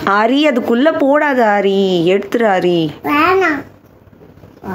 ஆரி அதுக்குள்ள போடாத ஆரி எடுத்துரு ஆரி வேணாம் ஆ.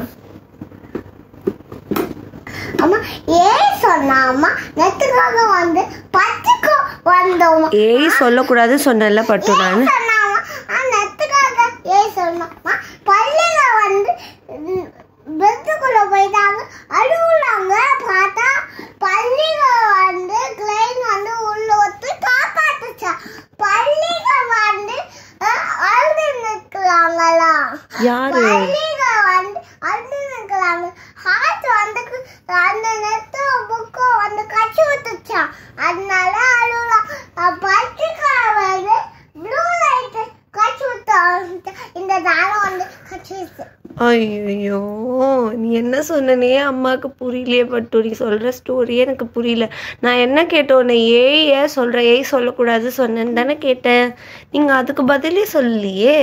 அம்மா ஏன் சொன்னா அம்மா நெத்துக்காக வந்து பத்துக்கு வந்தோம் ஏய் சொல்லக்கூடாது சொன்னேன்ல பட்டு நான் சொன்னாமா நெத்துக்காக ஏன் சொன்னாமா பள்ளியில வந்து பெத்துக்குள்ள போயிட்டாங்க அழுகுறாங்க பார்த்தா பள்ளிக வந்து கிளைன் வந்து உள்ள ஒத்து காப்பாத்துச்சா பள்ளிக வந்து அஹ், அழுது நிற்கிறாங்களா யாரு பள்ளிக வந்து அழுது நிற்கிறாங்க ஹார்ட் வந்து அந்த நெத்து புக்கு வந்து கச்சி விட்டுச்சா அதனால அழுகலாம் பத்திரிக்கை வந்து ப்ளூ லைட் கச்சி விட்டு இந்த தாரம் வந்து கச்சி விட்டு ஐயோ நீ என்ன சொன்னனே அம்மாவுக்கு புரியலையே பட்டு நீ சொல்ற ஸ்டோரியே எனக்கு புரியல நான் என்ன கேட்டேன் உன்னை ஏய் ஏன் சொல்ற ஏய் சொல்லக்கூடாது சொன்னேன்னு தானே கேட்டேன் நீங்க அதுக்கு பதிலே சொல்லலையே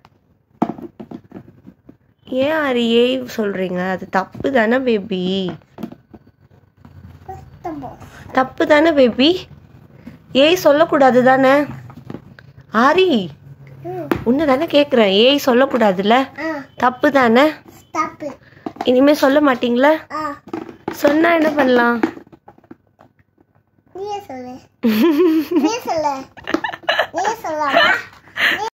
ஏன் ஆரி ஏய் சொல்றீங்க அது தப்பு தானே பேபி தப்பு தானே பேபி ஏய் சொல்லக்கூடாது தானே ஆரி உன்னை தானே கேட்குறேன் ஏய் சொல்லக்கூடாதுல்ல ஆ தப்பு தானே தப்பு இனிமே சொல்ல மாட்டீங்களா ஆ சொன்னா என்ன பண்ணலாம் நீயே சொல்லு நீ சொல்லு நீ சொல்லாமா